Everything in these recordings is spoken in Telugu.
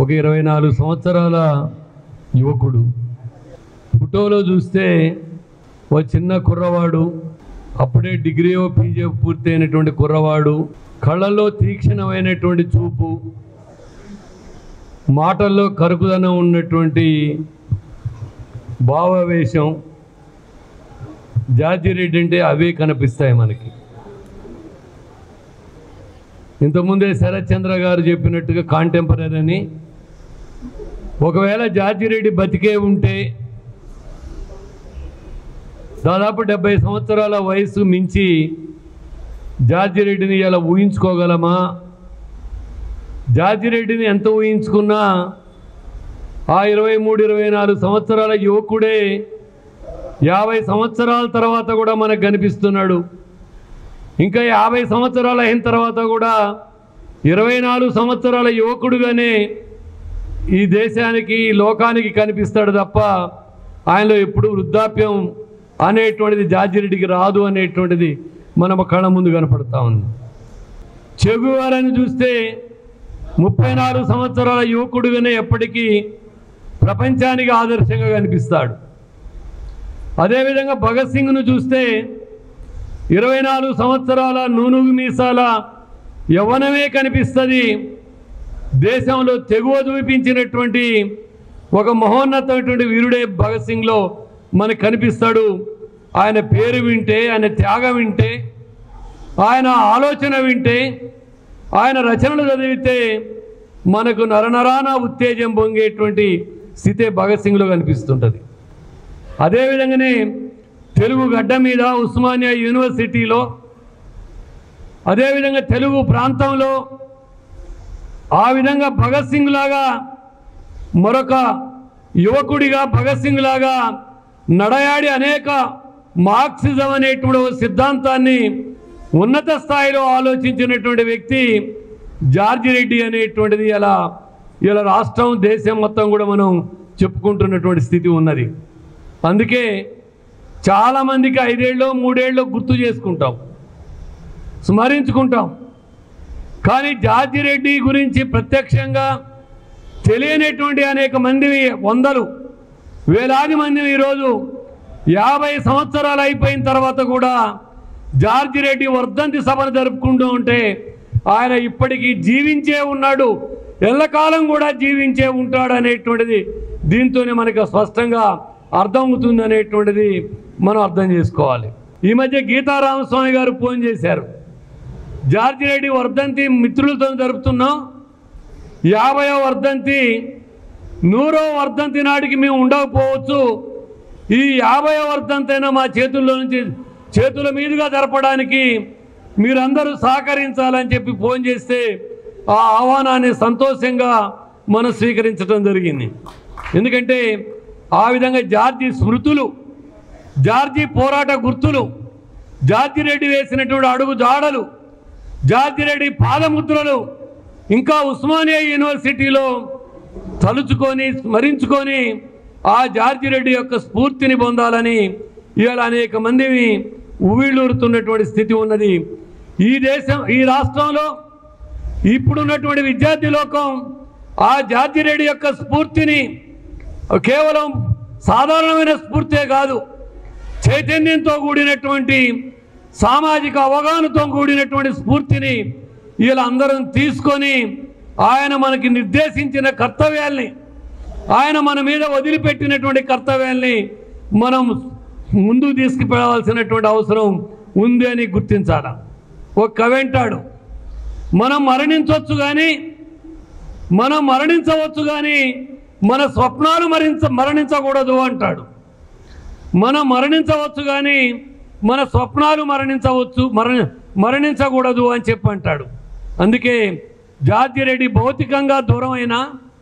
ఒక ఇరవై నాలుగు సంవత్సరాల యువకుడు ఫోటోలో చూస్తే ఓ చిన్న కుర్రవాడు అప్పుడే డిగ్రీయో పీజీ పూర్తయినటువంటి కుర్రవాడు కళ్ళల్లో తీక్షణమైనటువంటి చూపు మాటల్లో కరుకుదనం ఉన్నటువంటి భావావేశం జార్జిరెడ్డి అంటే అవే కనిపిస్తాయి మనకి ఇంతకుముందే శరత్ చంద్ర గారు చెప్పినట్టుగా కాంటెంపరీ అని ఒకవేళ జార్జిరెడ్డి బతికే ఉంటే దాదాపు డెబ్బై సంవత్సరాల వయసు మించి జార్జిరెడ్డిని ఇలా ఊహించుకోగలమా జార్జిరెడ్డిని ఎంత ఊహించుకున్నా ఆ ఇరవై మూడు ఇరవై నాలుగు సంవత్సరాల యువకుడే యాభై సంవత్సరాల తర్వాత కూడా మనకు కనిపిస్తున్నాడు ఇంకా యాభై సంవత్సరాలు అయిన తర్వాత కూడా ఇరవై నాలుగు సంవత్సరాల యువకుడుగానే ఈ దేశానికి ఈ లోకానికి కనిపిస్తాడు తప్ప ఆయనలో ఎప్పుడు వృద్ధాప్యం అనేటువంటిది జార్జిరెడ్డికి రాదు అనేటువంటిది మన కళ్ళ ముందు కనపడతా ఉంది చెగువారని చూస్తే ముప్పై నాలుగు సంవత్సరాల యువకుడుగానే ఎప్పటికీ ప్రపంచానికి ఆదర్శంగా కనిపిస్తాడు అదేవిధంగా భగత్ సింగ్ను చూస్తే ఇరవై నాలుగు సంవత్సరాల నూనుగు మీసాల యవ్వనమే కనిపిస్తుంది దేశంలో తెగువ చూపించినటువంటి ఒక మహోన్నతమైనటువంటి వీరుడే భగత్ సింగ్లో మనకు కనిపిస్తాడు ఆయన పేరు వింటే ఆయన త్యాగం వింటే ఆయన ఆలోచన వింటే ఆయన రచనలు చదివితే మనకు నరనరాన ఉత్తేజం పొంగేటువంటి స్థితే భగత్ సింగ్లో కనిపిస్తుంటుంది అదేవిధంగానే తెలుగు గడ్డ మీద ఉస్మానియా యూనివర్సిటీలో అదేవిధంగా తెలుగు ప్రాంతంలో ఆ విధంగా భగత్ సింగ్ లాగా మరొక యువకుడిగా భగత్ సింగ్ లాగా నడయాడి అనేక మార్క్సిజం అనేటువంటి ఒక సిద్ధాంతాన్ని ఉన్నత స్థాయిలో ఆలోచించినటువంటి వ్యక్తి జార్జి రెడ్డి అనేటువంటిది ఇలా ఇలా రాష్ట్రం దేశం మొత్తం కూడా మనం చెప్పుకుంటున్నటువంటి స్థితి ఉన్నది అందుకే చాలామందికి ఐదేళ్ళు మూడేళ్ళు గుర్తు చేసుకుంటాం స్మరించుకుంటాం కానీ జార్జి రెడ్డి గురించి ప్రత్యక్షంగా తెలియనటువంటి అనేక మంది వందలు వేలాది మంది ఈరోజు యాభై సంవత్సరాలు అయిపోయిన తర్వాత కూడా జార్జి రెడ్డి వర్ధంతి సభను జరుపుకుంటూ ఉంటే ఆయన ఇప్పటికీ జీవించే ఉన్నాడు ఎల్లకాలం కూడా జీవించే ఉంటాడు అనేటువంటిది దీంతోనే మనకు స్పష్టంగా అర్థమవుతుంది అనేటువంటిది మనం అర్థం చేసుకోవాలి ఈ మధ్య గీతారామస్వామి గారు ఫోన్ చేశారు జార్జి రెడ్డి వర్ధంతి మిత్రులతో జరుపుతున్నాం యాభైవ వర్ధంతి నూరో వర్ధంతి నాటికి మేము ఉండకపోవచ్చు ఈ యాభై వర్ధంతి అయినా మా చేతుల్లో నుంచి చేతుల మీదుగా జరపడానికి మీరందరూ సహకరించాలని చెప్పి ఫోన్ చేస్తే ఆ ఆహ్వానాన్ని సంతోషంగా మనం స్వీకరించడం జరిగింది ఎందుకంటే ఆ విధంగా జార్జి స్మృతులు జార్జి పోరాట గుర్తులు జార్జి రెడ్డి వేసినటువంటి అడుగు జాడలు జార్జి రెడ్డి పాదముద్రలు ఇంకా ఉస్మానియా యూనివర్సిటీలో తలుచుకొని స్మరించుకొని ఆ జార్జి రెడ్డి యొక్క స్ఫూర్తిని పొందాలని ఇవాళ అనేక మందిని ఉవ్విళ్ళూరుతున్నటువంటి స్థితి ఉన్నది ఈ దేశం ఈ రాష్ట్రంలో ఇప్పుడున్నటువంటి విద్యార్థి లోకం ఆ జార్జి రెడ్డి యొక్క స్ఫూర్తిని కేవలం సాధారణమైన స్ఫూర్తే కాదు చైతన్యంతో కూడినటువంటి సామాజిక అవగాహనతో కూడినటువంటి స్ఫూర్తిని వీళ్ళందరం తీసుకొని ఆయన మనకి నిర్దేశించిన కర్తవ్యాల్ని ఆయన మన మీద వదిలిపెట్టినటువంటి కర్తవ్యాల్ని మనం ముందుకు తీసుకుపోవాల్సినటువంటి అవసరం ఉంది అని గుర్తించాల ఒక కవి అంటాడు మనం మరణించవచ్చు కానీ మనం మరణించవచ్చు కానీ మన స్వప్నాలు మరించ మరణించకూడదు అంటాడు మనం మరణించవచ్చు కానీ మన స్వప్నాలు మరణించవచ్చు మరణ మరణించకూడదు అని చెప్పి అంటాడు అందుకే జార్జి రెడ్డి భౌతికంగా దూరమైనా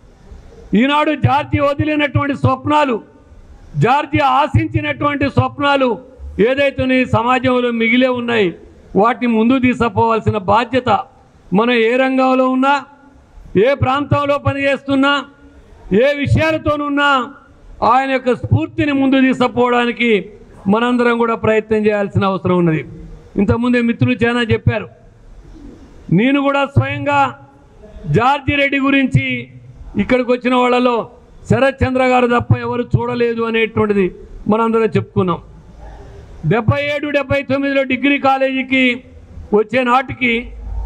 ఈనాడు జార్జి వదిలినటువంటి స్వప్నాలు జార్జి ఆశించినటువంటి స్వప్నాలు ఏదైతే సమాజంలో మిగిలే ఉన్నాయి వాటిని ముందు తీసుకుపోవాల్సిన బాధ్యత మనం ఏ రంగంలో ఉన్నా ఏ ప్రాంతంలో పనిచేస్తున్నా ఏ విషయాలతోనున్నా ఆయన యొక్క స్ఫూర్తిని ముందు తీసుకుపోవడానికి మనందరం కూడా ప్రయత్నం చేయాల్సిన అవసరం ఉన్నది ఇంతకుముందే మిత్రులు చాలా చెప్పారు నేను కూడా స్వయంగా జార్జి రెడ్డి గురించి ఇక్కడికి వచ్చిన వాళ్ళలో శరత్ చంద్ర గారు తప్ప ఎవరు చూడలేదు అనేటువంటిది మనందరం చెప్పుకున్నాం డెబ్బై ఏడు డెబ్బై తొమ్మిదిలో డిగ్రీ కాలేజీకి వచ్చే నాటికి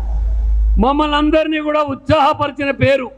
మమ్మల్ని అందరినీ కూడా ఉత్సాహపరిచిన పేరు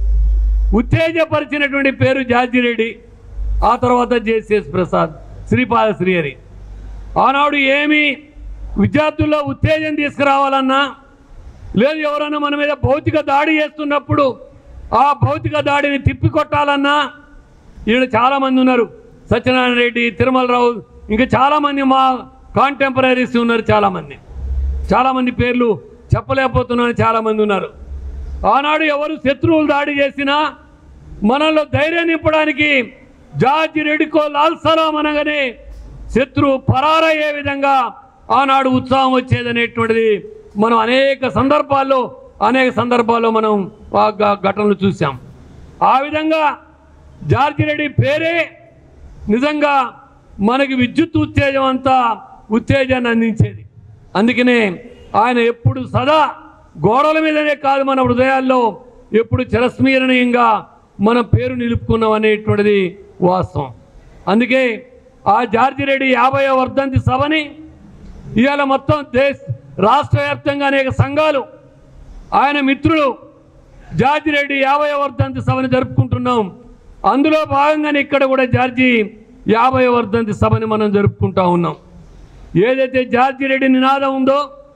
ఉత్తేజపరిచినటువంటి పేరు జార్జిరెడ్డి ఆ తర్వాత జేసీఎస్ ప్రసాద్ శ్రీపాద శ్రీహరి ఆనాడు ఏమి విద్యార్థుల్లో ఉత్తేజం తీసుకురావాలన్నా లేదు ఎవరైనా మన మీద భౌతిక దాడి చేస్తున్నప్పుడు ఆ భౌతిక దాడిని తిప్పికొట్టాలన్నా ఈయన చాలామంది ఉన్నారు సత్యనారాయణ రెడ్డి తిరుమలరావు ఇంకా చాలామంది మా కాంటెంపరీస్ ఉన్నారు చాలామంది చాలామంది పేర్లు చెప్పలేకపోతున్నాను చాలామంది ఉన్నారు ఆనాడు ఎవరు శత్రువులు దాడి చేసినా మనలో ధైర్యం నింపడానికి జార్జ్ రెడ్డికో లాల్ సలాం అనగానే శత్రువు పరారయ్యే విధంగా ఆనాడు ఉత్సాహం వచ్చేదనేటువంటిది మనం అనేక సందర్భాల్లో అనేక సందర్భాల్లో మనం ఆ ఘ- ఘటనలు చూసాం ఆ విధంగా జార్జి రెడ్డి పేరే నిజంగా మనకి విద్యుత్ ఉత్తేజం అంతా ఉత్తేజాన్ని అందించేది అందుకనే ఆయన ఎప్పుడు సదా గోడల మీదనే కాదు మన హృదయాల్లో ఎప్పుడు చిరస్మరణీయంగా మన పేరు నిలుపుకున్నాం అనేటువంటిది వాస్తవం అందుకే ఆ జార్జి రెడ్డి యాభై వర్ధంతి సభని ఇవాళ మొత్తం దేశ రాష్ట్ర వ్యాప్తంగా అనేక సంఘాలు ఆయన మిత్రులు జార్జి రెడ్డి యాభై వర్ధంతి సభని జరుపుకుంటున్నాం అందులో భాగంగానే ఇక్కడ కూడా జార్జి యాభై వర్ధంతి సభని మనం జరుపుకుంటా ఉన్నాం ఏదైతే జార్జి రెడ్డి నినాదం ఉందో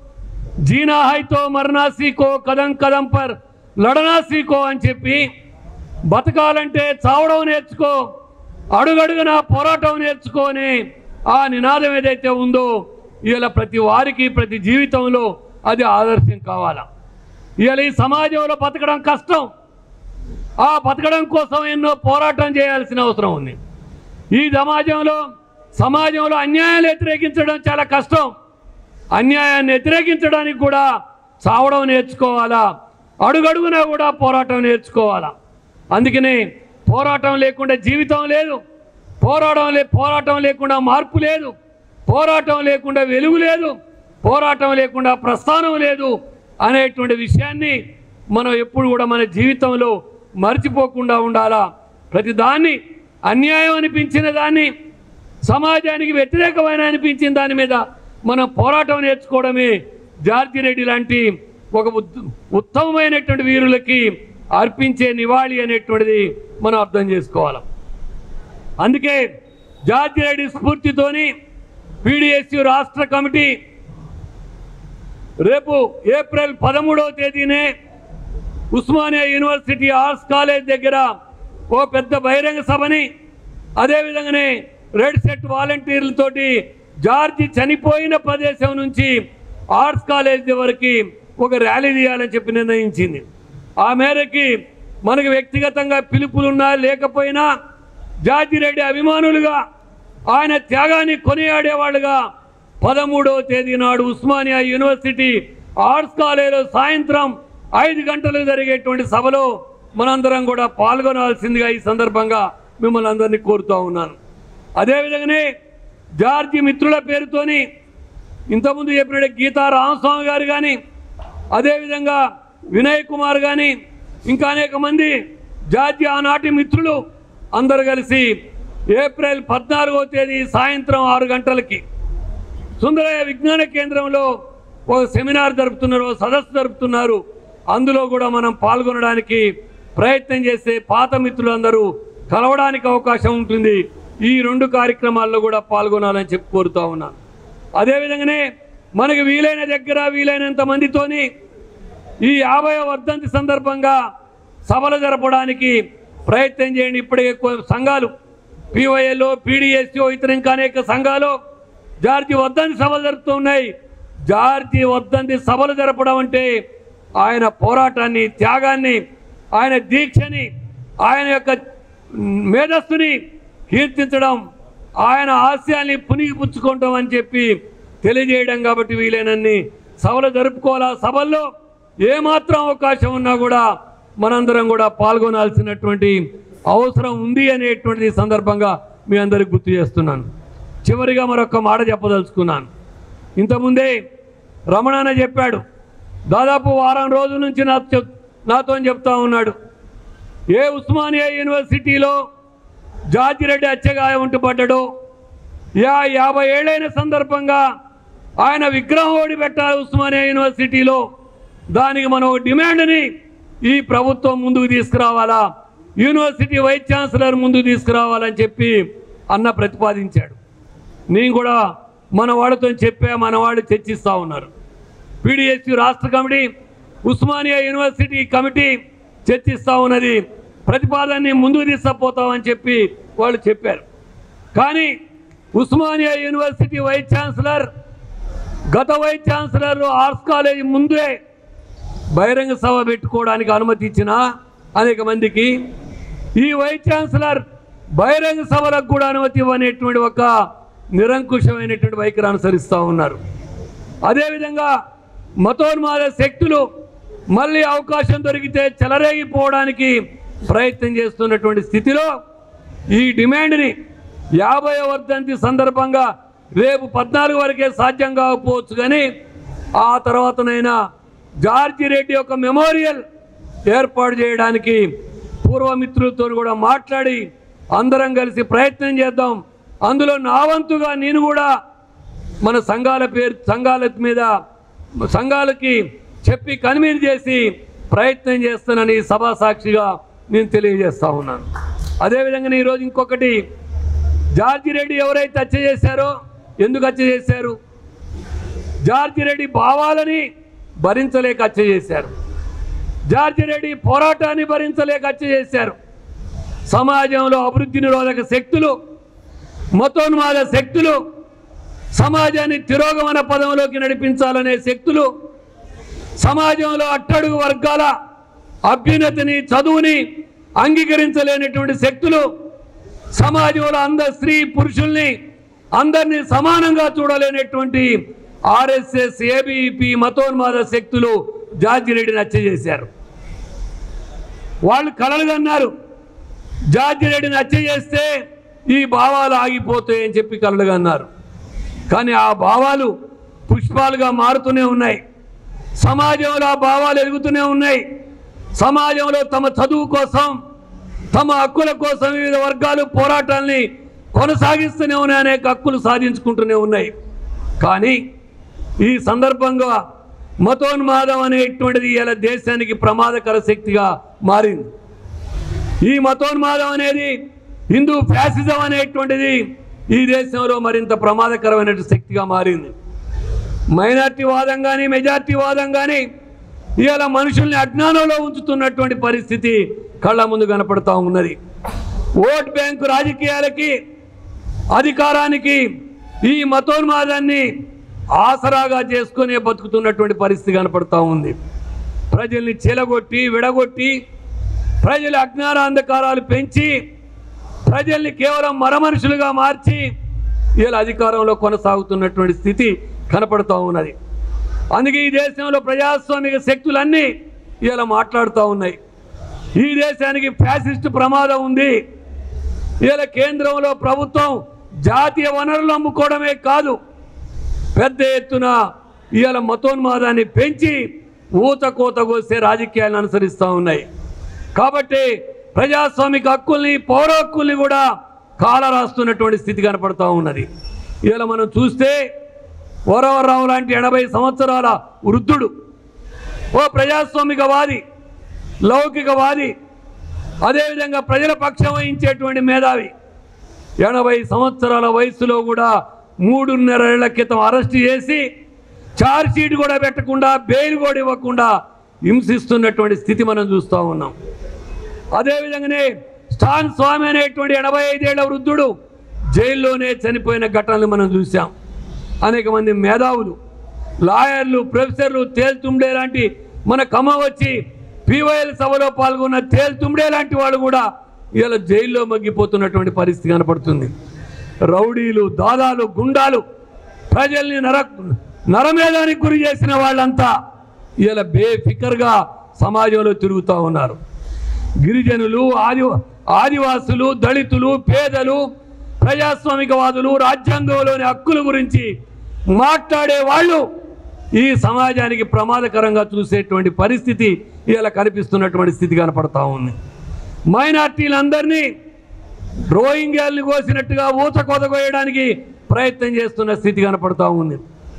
జీనా హైతో మరణా సీకో కదం కదం పర్ లడనా సీకో అని చెప్పి బతకాలంటే చావడం నేర్చుకో అడుగడుగున పోరాటం నేర్చుకో అని ఆ నినాదం ఏదైతే ఉందో ఇలా ప్రతి వారికి ప్రతి జీవితంలో అది ఆదర్శం కావాలా ఇవాళ ఈ సమాజంలో బతకడం కష్టం ఆ బతకడం కోసం ఎన్నో పోరాటం చేయాల్సిన అవసరం ఉంది ఈ సమాజంలో సమాజంలో అన్యాయాలు వ్యతిరేకించడం చాలా కష్టం అన్యాయాన్ని వ్యతిరేకించడానికి కూడా చావడం నేర్చుకోవాలా అడుగడుగునా కూడా పోరాటం నేర్చుకోవాలా అందుకనే పోరాటం లేకుండా జీవితం లేదు పోరాటం లే పోరాటం లేకుండా మార్పు లేదు పోరాటం లేకుండా వెలుగు లేదు పోరాటం లేకుండా ప్రస్థానం లేదు అనేటువంటి విషయాన్ని మనం ఎప్పుడు కూడా మన జీవితంలో మర్చిపోకుండా ఉండాలా ప్రతి దాన్ని అన్యాయం అనిపించిన దాన్ని సమాజానికి వ్యతిరేకమైన అనిపించిన దాని మీద మనం పోరాటం నేర్చుకోవడమే జార్జి రెడ్డి లాంటి ఒక ఉత్- ఉత్తమమైనటువంటి వీరులకి అర్పించే నివాళి అనేటువంటిది మనం అర్థం చేసుకోవాలి అందుకే జార్జి రెడ్డి స్ఫూర్తితోని పీడిఎస్యు రాష్ట్ర కమిటీ రేపు ఏప్రిల్ పదమూడవ తేదీనే ఉస్మానియా యూనివర్సిటీ ఆర్ట్స్ కాలేజ్ దగ్గర ఓ పెద్ద బహిరంగ సభని అదేవిధంగానే రెడ్ సెట్ వాలంటీర్లతోటి జార్జి చనిపోయిన ప్రదేశం నుంచి ఆర్ట్స్ కాలేజ్ వరకు ఒక ర్యాలీ తీయాలని చెప్పి నిర్ణయించింది ఆ మేరకి మనకు వ్యక్తిగతంగా పిలుపులున్నా లేకపోయినా జార్జి రెడ్డి అభిమానులుగా ఆయన త్యాగాన్ని కొనియాడేవాళ్ళుగా పదమూడవ తేదీ నాడు ఉస్మానియా యూనివర్సిటీ ఆర్ట్స్ కాలేజీలో సాయంత్రం ఐదు గంటలకు జరిగేటువంటి సభలో మనందరం కూడా పాల్గొనాల్సిందిగా ఈ సందర్భంగా మిమ్మల్ని అందరినీ కోరుతూ ఉన్నాను అదేవిధంగానే జార్జి మిత్రుల పేరుతోని ఇంతకుముందు చెప్పిన గీతా రామస్వామి గారు కానీ అదేవిధంగా వినయ్ కుమార్ కానీ ఇంకా అనేక మంది జార్జి ఆనాటి మిత్రులు అందరు కలిసి ఏప్రిల్ పద్నాలుగో తేదీ సాయంత్రం ఆరు గంటలకి సుందరయ్య విజ్ఞాన కేంద్రంలో ఒక సెమినార్ జరుపుతున్నారు ఒక సదస్సు జరుపుతున్నారు అందులో కూడా మనం పాల్గొనడానికి ప్రయత్నం చేస్తే పాత మిత్రులందరూ కలవడానికి అవకాశం ఉంటుంది ఈ రెండు కార్యక్రమాల్లో కూడా పాల్గొనాలని చెప్పి కోరుతా ఉన్నాను అదేవిధంగానే మనకి వీలైన దగ్గర వీలైనంత మందితోని ఈ యాభై వర్ధంతి సందర్భంగా సభలు జరపడానికి ప్రయత్నం చేయండి ఇప్పటికే కొ- సంఘాలు పివైఎల్లో పీడిఎస్ఓ ఇతర ఇంకా అనేక సంఘాలు జార్జి వర్ధంతి సభలు జరుపుతున్నాయి జార్జి వర్ధంతి సభలు జరపడం అంటే ఆయన పోరాటాన్ని త్యాగాన్ని ఆయన దీక్షని ఆయన యొక్క మేధస్సుని కీర్తించడం ఆయన ఆశయాల్ని పునిగిపుచ్చుకోవటం అని చెప్పి తెలియజేయడం కాబట్టి వీలైనన్ని సభలు జరుపుకోవాలా సభల్లో ఏమాత్రం అవకాశం ఉన్నా కూడా మనందరం కూడా పాల్గొనాల్సినటువంటి అవసరం ఉంది అనేటువంటిది ఈ సందర్భంగా మీ అందరికి గుర్తు చేస్తున్నాను చివరిగా మరొక మాట చెప్పదలుచుకున్నాను ఇంతకుముందే రమణాన్న చెప్పాడు దాదాపు వారం రోజుల నుంచి నా చెప్ నాతో చెప్తా ఉన్నాడు ఏ ఉస్మానియా యూనివర్సిటీలో జార్జిరెడ్డి హత్యగాయం ఉంటుపడ్డాడో యా యాభై ఏళ్ళైన సందర్భంగా ఆయన విగ్రహం ఓడి పెట్టాలి ఉస్మానియా యూనివర్సిటీలో దానికి మనం ఒక డిమాండ్ని ఈ ప్రభుత్వం ముందుకు తీసుకురావాలా యూనివర్సిటీ వైస్ ఛాన్సలర్ ముందుకు తీసుకురావాలని చెప్పి అన్న ప్రతిపాదించాడు నేను కూడా మన వాళ్ళతో చెప్పా మన వాళ్ళు చర్చిస్తూ ఉన్నారు పీడిఎస్యు రాష్ట్ర కమిటీ ఉస్మానియా యూనివర్సిటీ కమిటీ చర్చిస్తూ ఉన్నది ప్రతిపాదనని ముందుకు తీసుకుపోతామని చెప్పి వాళ్ళు చెప్పారు కానీ ఉస్మానియా యూనివర్సిటీ వైస్ ఛాన్సలర్ గత వైస్ ఛాన్సలర్ ఆర్ట్స్ కాలేజ్ ముందే బహిరంగ సభ పెట్టుకోవడానికి అనుమతి ఇచ్చిన అనేక మందికి ఈ వైస్ ఛాన్సలర్ బహిరంగ సభలకు కూడా అనుమతి ఇవ్వనేటువంటి ఒక నిరంకుశమైనటువంటి వైఖరి అనుసరిస్తూ ఉన్నారు అదేవిధంగా మతోన్మాద శక్తులు మళ్ళీ అవకాశం దొరికితే చెలరేగిపోవడానికి ప్రయత్నం చేస్తున్నటువంటి స్థితిలో ఈ డిమాండ్ని యాభై వర్ధంతి సందర్భంగా రేపు పద్నాలుగు వరకే సాధ్యం కాకపోవచ్చు కానీ ఆ తర్వాతనైనా జార్జి రెడ్డి యొక్క మెమోరియల్ ఏర్పాటు చేయడానికి పూర్వమిత్రులతో కూడా మాట్లాడి అందరం కలిసి ప్రయత్నం చేద్దాం అందులో నా వంతుగా నేను కూడా మన సంఘాల పేరు సంఘాల మీద సంఘాలకి చెప్పి కన్వీన్ చేసి ప్రయత్నం చేస్తానని సభా సాక్షిగా నేను తెలియజేస్తా ఉన్నాను అదేవిధంగా ఈరోజు ఇంకొకటి జార్జి రెడ్డి ఎవరైతే హత్య చేశారో ఎందుకు హత్య చేశారు జార్జి రెడ్డి భావాలని భరించలేక హత్య చేశారు జార్జి రెడ్డి పోరాటాన్ని భరించలేక హత్య చేశారు సమాజంలో అభివృద్ధి నిరోధక శక్తులు మతోన్మాద శక్తులు సమాజాన్ని తిరోగమన పదంలోకి నడిపించాలనే శక్తులు సమాజంలో అట్టడుగు వర్గాల అభ్యున్నతిని చదువుని అంగీకరించలేనటువంటి శక్తులు సమాజంలో అందరు స్త్రీ పురుషుల్ని అందరినీ సమానంగా చూడలేనటువంటి ఆర్ఎస్ఎస్ ఏబీపీ మతోన్మాద శక్తులు జార్జి రెడ్డిని హత్య చేశారు వాళ్ళు కలలు కన్నారు జార్జి రెడ్డిని హత్య చేస్తే ఈ భావాలు ఆగిపోతాయని చెప్పి కలలు కన్నారు కానీ ఆ భావాలు పుష్పాలుగా మారుతూనే ఉన్నాయి సమాజంలో ఆ భావాలు ఎదుగుతూనే ఉన్నాయి సమాజంలో తమ చదువు కోసం తమ హక్కుల కోసం వివిధ వర్గాలు పోరాటాల్ని కొనసాగిస్తూనే ఉన్నాయి అనేక హక్కులు సాధించుకుంటూనే ఉన్నాయి కానీ ఈ సందర్భంగా మతోన్మాదం అనేటువంటిది ఇలా దేశానికి ప్రమాదకర శక్తిగా మారింది ఈ మతోన్మాదం అనేది హిందూ ఫ్యాసిజం అనేటువంటిది ఈ దేశంలో మరింత ప్రమాదకరమైన శక్తిగా మారింది మైనార్టీ వాదం కానీ మెజార్టీ వాదం కానీ ఇవాళ మనుషుల్ని అజ్ఞానంలో ఉంచుతున్నటువంటి పరిస్థితి కళ్ళ ముందు కనపడతా ఉన్నది ఓట్ బ్యాంకు రాజకీయాలకి అధికారానికి ఈ మతోన్మాదాన్ని ఆసరాగా చేసుకునే బతుకుతున్నటువంటి పరిస్థితి కనపడతా ఉంది ప్రజల్ని చెలగొట్టి విడగొట్టి ప్రజల అజ్ఞాన అంధకారాలు పెంచి ప్రజల్ని కేవలం మరమనుషులుగా మార్చి ఇలా అధికారంలో కొనసాగుతున్నటువంటి స్థితి కనపడుతూ ఉన్నది అందుకే ఈ దేశంలో ప్రజాస్వామిక శక్తులన్నీ ఇలా మాట్లాడుతూ ఉన్నాయి ఈ దేశానికి ఫ్యాసిస్ట్ ప్రమాదం ఉంది ఇలా కేంద్రంలో ప్రభుత్వం జాతీయ వనరులు అమ్ముకోవడమే కాదు పెద్ద ఎత్తున ఇవాళ మతోన్మాదాన్ని పెంచి ఊత కోత కోసే రాజకీయాలను అనుసరిస్తూ ఉన్నాయి కాబట్టి ప్రజాస్వామిక హక్కుల్ని పౌర హక్కుల్ని కూడా కాల రాస్తున్నటువంటి స్థితి కనపడుతూ ఉన్నది ఇవాళ మనం చూస్తే వరవరరావు లాంటి ఎనభై సంవత్సరాల వృద్ధుడు ఓ ప్రజాస్వామికవాది లౌకికవాది అదేవిధంగా ప్రజల పక్షం వహించేటువంటి మేధావి ఎనభై సంవత్సరాల వయసులో కూడా మూడున్నర ఏళ్ల క్రితం అరెస్ట్ చేసి ఛార్జ్ షీట్ కూడా పెట్టకుండా బెయిల్ కూడా ఇవ్వకుండా హింసిస్తున్నటువంటి స్థితి మనం చూస్తూ ఉన్నాం అదేవిధంగానే స్టాన్ స్వామి అనేటువంటి ఎనభై ఐదేళ్ల వృద్ధుడు జైల్లోనే చనిపోయిన ఘటనలు మనం చూసాం అనేక మంది మేధావులు లాయర్లు ప్రొఫెసర్లు తేల్తుండే లాంటి మన కమ్మ వచ్చి పీవైఎల్ సభలో పాల్గొన్న తేల్తుండే లాంటి వాళ్ళు కూడా ఇలా జైల్లో మగ్గిపోతున్నటువంటి పరిస్థితి కనపడుతుంది రౌడీలు దాదాలు గుండాలు ప్రజల్ని నర నరమేధానికి గురి చేసిన వాళ్ళంతా ఇలా బేఫికర్గా సమాజంలో తిరుగుతూ ఉన్నారు గిరిజనులు ఆది ఆదివాసులు దళితులు పేదలు ప్రజాస్వామికవాదులు రాజ్యాంగంలోని హక్కుల గురించి మాట్లాడే వాళ్ళు ఈ సమాజానికి ప్రమాదకరంగా చూసేటువంటి పరిస్థితి ఇలా కనిపిస్తున్నటువంటి స్థితి కనపడతా ఉంది మైనార్టీలందరినీ రోహింగ్యాల్ని కోసినట్టుగా ఊత కొదగోయడానికి ప్రయత్నం చేస్తున్న స్థితి కనపడుతూ ఉంది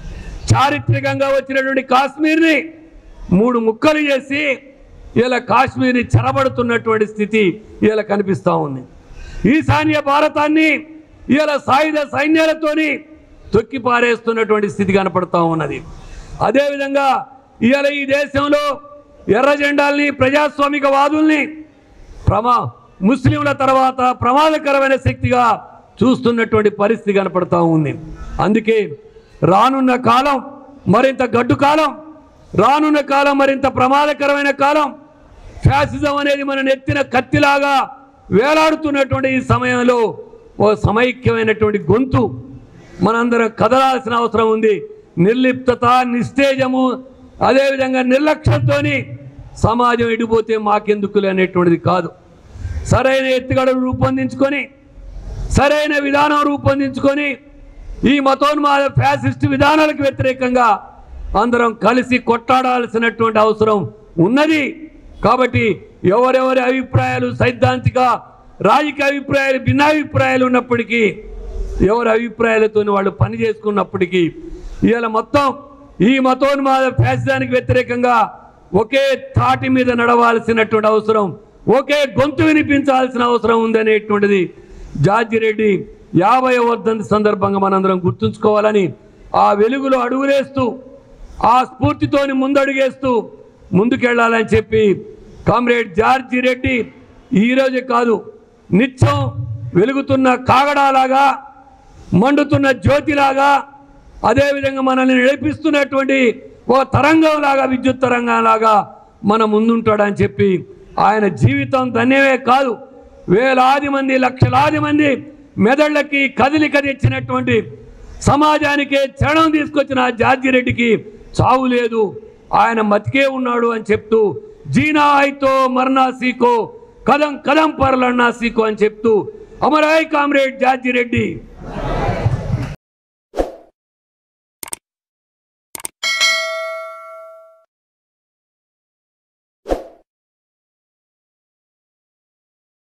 చారిత్రకంగా వచ్చినటువంటి కాశ్మీర్ని మూడు ముక్కలు చేసి ఇలా కాశ్మీర్ని చెరబడుతున్నటువంటి స్థితి ఇలా కనిపిస్తూ ఉంది ఈశాన్య భారతాన్ని ఇలా సాయుధ సైన్యాలతోని తొక్కి పారేస్తున్నటువంటి స్థితి కనపడుతూ ఉన్నది అదేవిధంగా ఇవాళ ఈ దేశంలో ఎర్ర జెండాల్ని ప్రజాస్వామిక వాదుల్ని ప్రమా ముస్లింల తర్వాత ప్రమాదకరమైన శక్తిగా చూస్తున్నటువంటి పరిస్థితి కనపడతా ఉంది అందుకే రానున్న కాలం మరింత గడ్డు కాలం రానున్న కాలం మరింత ప్రమాదకరమైన కాలం ఫ్యాసిజం అనేది మన నెత్తిన కత్తిలాగా వేలాడుతున్నటువంటి ఈ సమయంలో ఓ సమైక్యమైనటువంటి గొంతు మనందరం కదలాల్సిన అవసరం ఉంది నిర్లిప్తత నిస్తేజము అదేవిధంగా నిర్లక్ష్యంతో సమాజం ఎడిపోతే మాకెందుకులే అనేటువంటిది కాదు సరైన ఎత్తుగడలు రూపొందించుకొని సరైన విధానం రూపొందించుకొని ఈ మతోన్మాద ఫ్యాసిస్ట్ విధానాలకు వ్యతిరేకంగా అందరం కలిసి కొట్టాడాల్సినటువంటి అవసరం ఉన్నది కాబట్టి ఎవరెవరి అభిప్రాయాలు సైద్ధాంతిక రాజకీయ అభిప్రాయాలు భిన్నాభిప్రాయాలు ఉన్నప్పటికీ ఎవరి అభిప్రాయాలతో వాళ్ళు పని చేసుకున్నప్పటికీ ఇవాళ మొత్తం ఈ మతోన్మాద ఫ్యాసిజానికి వ్యతిరేకంగా ఒకే తాటి మీద నడవాల్సినటువంటి అవసరం ఒకే గొంతు వినిపించాల్సిన అవసరం ఉందనేటువంటిది జార్జి రెడ్డి యాభై వర్ధంతి సందర్భంగా మనందరం గుర్తుంచుకోవాలని ఆ వెలుగులో అడుగులేస్తూ ఆ స్ఫూర్తితోని ముందడుగేస్తూ ముందుకెళ్లాలని చెప్పి కామ్రేడ్ జార్జి రెడ్డి ఈరోజే కాదు నిత్యం వెలుగుతున్న కాగడాలాగా మండుతున్న జ్యోతిలాగా అదేవిధంగా మనల్ని నడిపిస్తున్నటువంటి ఒక తరంగంలాగా విద్యుత్ తరంగంలాగా మన ముందుంటాడని చెప్పి ఆయన జీవితం ధన్యమే కాదు వేలాది మంది లక్షలాది మంది మెదళ్ళకి కదిలిక తెచ్చినటువంటి సమాజానికే చరణం తీసుకొచ్చిన జార్జి రెడ్డికి చావు లేదు ఆయన మతికే ఉన్నాడు అని చెప్తూ జీనా అయితో మర్నా సీకో కదం కదం పర్లన్నా సీకో అని చెప్తూ అమరాయ్ కామ్రేడ్ జార్జి రెడ్డి